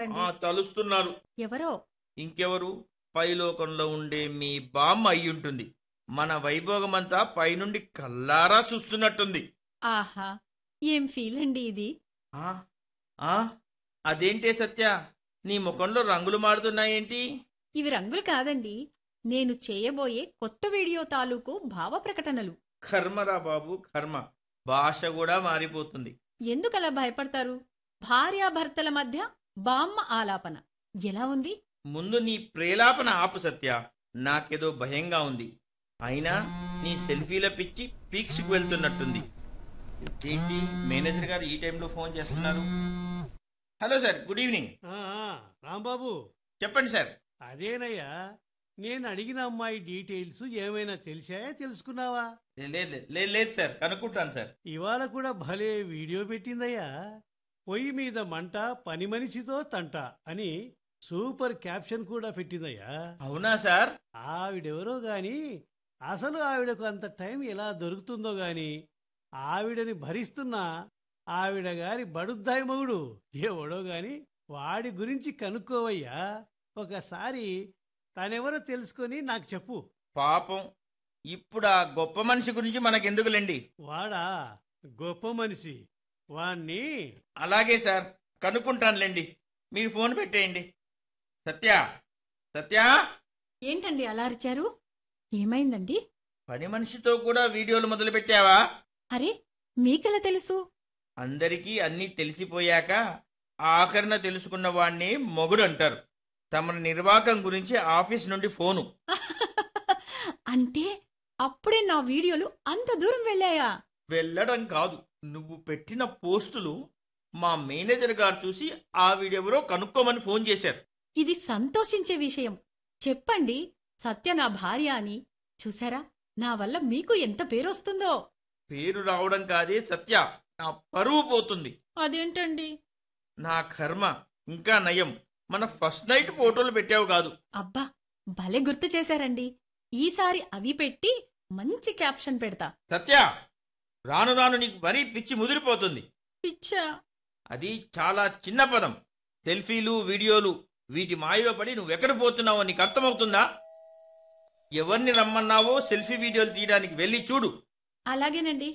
తలుస్తున్నారండి ఆ తలుస్తున్నారు ఎవరో ఇంకెవరు పైలోకంలో ఉండే మీ బామ్మ అయ్యుంటుంది మన వైభోగమంతా పైనుండి కల్లారా చూస్తున్నట్టుంది ఆహా ఏం ఫీల్ అండి ఇది ఆ ఆ అదేంటే సత్య నీ ముఖంలో రంగులు మారుతున్నాయేంటి ఇవి రంగులు కాదండి నేను చేయబోయే కొత్త వీడియో తాలూకు భావ ప్రకటనలు కర్మరా బాబు కర్మ భాష కూడా మారిపోతుంది ఎందుకలా భయపడతారు భార్యాభర్తల మధ్య బామ్మ ఆలాపన ఎలా ఉంది ముందు నీ ప్రేలాపన ఆపు సత్య నాకేదో భయంగా ఉంది అయినా నీ సెల్ఫీల పిచ్చి పీక్స్కి వెళ్తున్నట్టుంది ఏంటి మేనేజర్ గారు ఈ టైంలో ఫోన్ చేస్తున్నారు హలో సార్ గుడ్ ఈవినింగ్ ఆ, ఆ, రాంబాబు చెప్పండి సార్ అదేనయ్యా నేను అడిగిన అమ్మాయి డీటెయిల్స్ ఏమైనా తెలిసాయా తెలుసుకున్నావా లేదు లేదు లేదు సార్ కనుక్కుంటాను సార్ ఇవాళ కూడా భలే వీడియో పెట్టిందయ్యా పొయ్యి మీద మంట పని మనిషితో తంట అని సూపర్ క్యాప్షన్ కూడా పెట్టిందయ్యా అవునా సార్ ఆవిడెవరో గాని అసలు ఆవిడకు అంత టైం ఎలా దొరుకుతుందో గాని ఆవిడని భరిస్తున్న ఆవిడ గారి బడుద్దాయి మగుడు ఎవడో గాని వాడి గురించి కనుక్కోవయ్యా ఒకసారి తనెవరో తెలుసుకొని నాకు చెప్పు పాపం ఇప్పుడు ఆ గొప్ప మనిషి గురించి మనకెందుకులేండి వాడా గొప్ప మనిషి వాణ్ణి అలాగే సార్ కనుక్కుంటానులేండి మీరు ఫోన్ పెట్టేయండి సత్య సత్య ఏంటండి అలా అరిచారు ఏమైందండి పని మనిషితో కూడా వీడియోలు మొదలు పెట్టావా అరే మీకెలా తెలుసు అందరికీ అన్నీ తెలిసిపోయాక ఆఖరణ తెలుసుకున్న వాణ్ణి మొగుడు అంటారు తమ నిర్వాకం గురించి ఆఫీస్ నుండి ఫోను అంటే అప్పుడే నా వీడియోలు అంత దూరం వెళ్ళాయా వెళ్ళడం కాదు నువ్వు పెట్టిన పోస్టులు మా మేనేజర్ గారు చూసి ఆవిడెవరో కనుక్కోమని ఫోన్ చేశారు ఇది సంతోషించే విషయం చెప్పండి సత్య నా భార్య అని చూసారా నా వల్ల మీకు ఎంత పేరొస్తుందో పేరు రావడం కాదే సత్య నా పరువు పోతుంది అదేంటండి నా కర్మ ఇంకా నయం మన ఫస్ట్ నైట్ ఫోటోలు పెట్టావు కాదు అబ్బా భలే గుర్తు చేశారండి ఈసారి అవి పెట్టి మంచి క్యాప్షన్ పెడతా సత్య రాను రాను నీకు మరీ పిచ్చి ముదిరిపోతుంది పిచ్చా అది చాలా చిన్న పదం సెల్ఫీలు వీడియోలు వీటి మాయలో పడి నువ్వెక్కడ పోతున్నావో నీకు అర్థమవుతుందా ఎవరిని రమ్మన్నావో సెల్ఫీ వీడియోలు తీయడానికి వెళ్ళి చూడు అలాగేనండి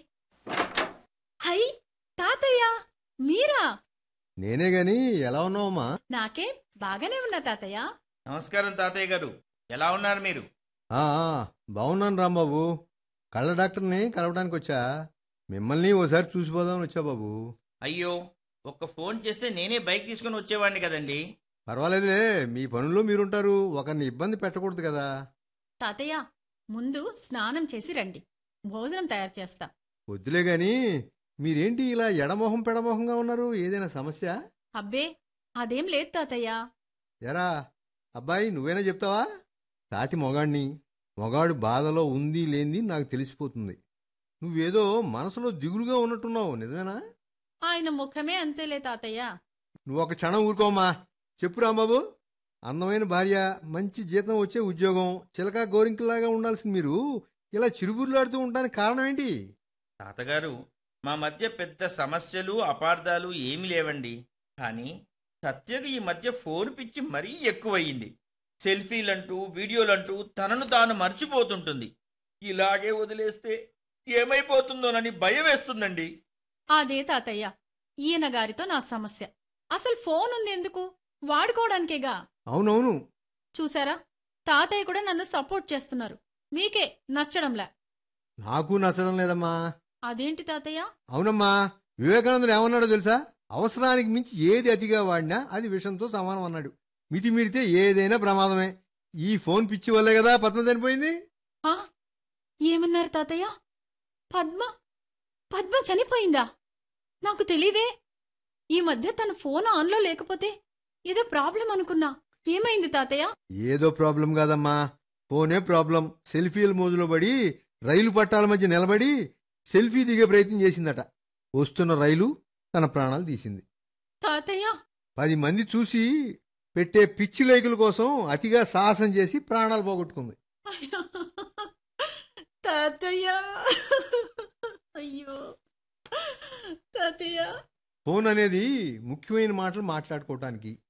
హై తాతయ్య మీరా నేనే గాని ఎలా ఉన్నావమ్మా నాకే బాగానే ఉన్నా తాతయ్య నమస్కారం తాతయ్య గారు ఎలా ఉన్నారు మీరు ఆ, ఆ, బాగున్నాను రాంబాబు కళ్ళ డాక్టర్ని కలవడానికి వచ్చా మిమ్మల్ని ఓసారి చూసిపోదామని వచ్చా బాబు అయ్యో ఒక్క ఫోన్ చేస్తే నేనే బైక్ తీసుకుని వచ్చేవాడిని కదండి పర్వాలేదులే మీ పనుల్లో మీరుంటారు ఒకరిని ఇబ్బంది పెట్టకూడదు కదా తాతయ్య ముందు స్నానం చేసి రండి భోజనం తయారు చేస్తా వద్దులే గాని మీరేంటి ఇలా ఎడమొహం పెడమొహంగా ఉన్నారు ఏదైనా సమస్య అబ్బే అదేం లేదు తాతయ్య ఎరా అబ్బాయి నువ్వేనా చెప్తావా తాటి మొగాణ్ణి మొగాడు బాధలో ఉంది లేంది నాకు తెలిసిపోతుంది నువ్వేదో మనసులో దిగులుగా ఉన్నట్టున్నావు నిజమేనా ఆయన ముఖమే అంతేలే తాతయ్య నువ్వు ఒక క్షణం ఊరుకోమ్మా చెప్పు రాంబాబు అందమైన భార్య మంచి జీతం వచ్చే ఉద్యోగం చిలక గోరింకలాగా ఉండాల్సిన మీరు ఇలా చిరుబుర్లాడుతూ ఉండడానికి కారణం ఏంటి తాతగారు మా మధ్య పెద్ద సమస్యలు అపార్థాలు ఏమీ లేవండి కానీ సత్యకి ఈ మధ్య ఫోన్ పిచ్చి మరీ ఎక్కువయ్యింది సెల్ఫీలంటూ వీడియోలంటూ తనను తాను మర్చిపోతుంటుంది ఇలాగే వదిలేస్తే ఏమైపోతుందోనని భయం వేస్తుందండి అదే తాతయ్య ఈయన గారితో నా సమస్య అసలు ఫోన్ ఉంది ఎందుకు వాడుకోవడానికేగా అవునవును చూసారా తాతయ్య కూడా నన్ను సపోర్ట్ చేస్తున్నారు మీకే నచ్చడంలే నాకు నచ్చడం లేదమ్మా అదేంటి తాతయ్య అవునమ్మా వివేకానందుడు ఏమన్నాడో తెలుసా అవసరానికి మించి ఏది అతిగా వాడినా అది విషంతో సమానం అన్నాడు మితి మీరితే ఏదైనా ప్రమాదమే ఈ ఫోన్ పిచ్చి వల్లే కదా పద్మ చనిపోయింది ఆ? ఏమన్నారు తాతయ్య పద్మ పద్మ చనిపోయిందా నాకు తెలీదే ఈ మధ్య తన ఫోన్ ఆన్లో లేకపోతే ఏదో ప్రాబ్లం అనుకున్నా ఏమైంది తాతయ్య ఏదో ప్రాబ్లం కాదమ్మా ఫోనే ప్రాబ్లం సెల్ఫీల మోజులో పడి రైలు పట్టాల మధ్య నిలబడి సెల్ఫీ దిగే ప్రయత్నం చేసిందట వస్తున్న రైలు తన ప్రాణాలు తీసింది తాతయ్య పది మంది చూసి పెట్టే పిచ్చి లైకుల కోసం అతిగా సాహసం చేసి ప్రాణాలు పోగొట్టుకుంది తాతయ్య అయ్యో తాతయ్య ఫోన్ అనేది ముఖ్యమైన మాటలు మాట్లాడుకోవటానికి